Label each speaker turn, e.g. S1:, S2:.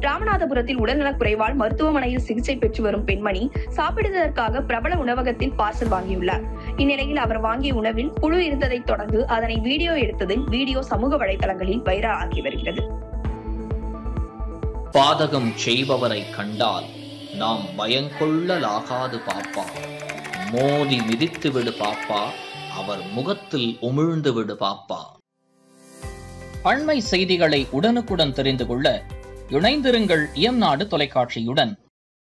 S1: ராமநாதபுரத்தில் உடல்நலக் குறைவால் மருத்துவமனையில் சிகிச்சை பெற்று வரும் பெண்மணி சாப்பிடுவதற்காக பிரபல உணவகத்தில் பார்சல் வாங்கியுள்ளார் இந்நிலையில் அவர் வாங்கிய உணவில் புழு இருந்ததைத் தொடர்ந்து அதனை வீடியோ எடுத்ததில் வீடியோ சமூக வலைதளங்களில் வைரல் ஆகி வருகிறது
S2: பாதகம் செய்பவரை கண்டால் நாம் பயங்கொள்ளலாகாது பாப்பா மோதி மிதித்து விடு பாப்பா அவர் முகத்தில் உமிழ்ந்து விடு பாப்பா அண்மை செய்திகளை உடனுக்குடன் தெரிந்து கொள்ள இணைந்திருங்கள் இயம்நாடு தொலைக்காட்சியுடன்